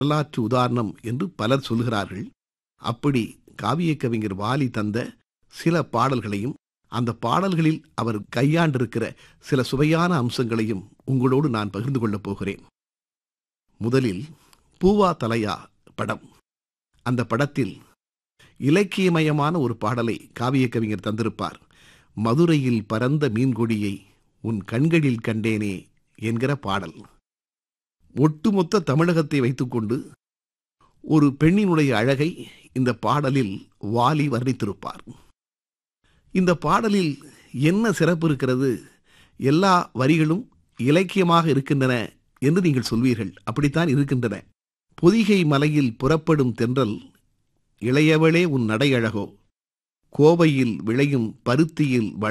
வரலாற்று உதாரணம் என்று பலர் சொல்கிறார்கள் அப்படி காவிய கவிஞர் வாலி தந்த சில பாடல்களையும் அந்த பாடல்களில் அவர் கையாண்டிருக்கிற சில சுவையான அம்சங்களையும் உங்களோடு நான் பகிர்ந்து கொள்ளப் போகிறேன் முதலில் பூவா தலையா படம் அந்த படத்தில் இலக்கியமயமான ஒரு பாடலை காவிய கவிஞர் தந்திருப்பார் மதுரையில் பரந்த மீன்கொடியை உன் கண்களில் கண்டேனே என்கிற பாடல் ஒட்டுமொத்த தமிழகத்தை வைத்துக்கொண்டு ஒரு பெண்ணினுடைய அழகை இந்த பாடலில் வாலி வர்ணித்திருப்பார் இந்த பாடலில் என்ன சிறப்பு இருக்கிறது எல்லா வரிகளும் இலக்கியமாக இருக்கின்றன என்று நீங்கள் சொல்வீர்கள் அப்படித்தான் இருக்கின்றன பொதிகை மலையில் புறப்படும் தென்றல் இளையவளே உன் நடையழகோ கோவையில் விளையும் பருத்தியில்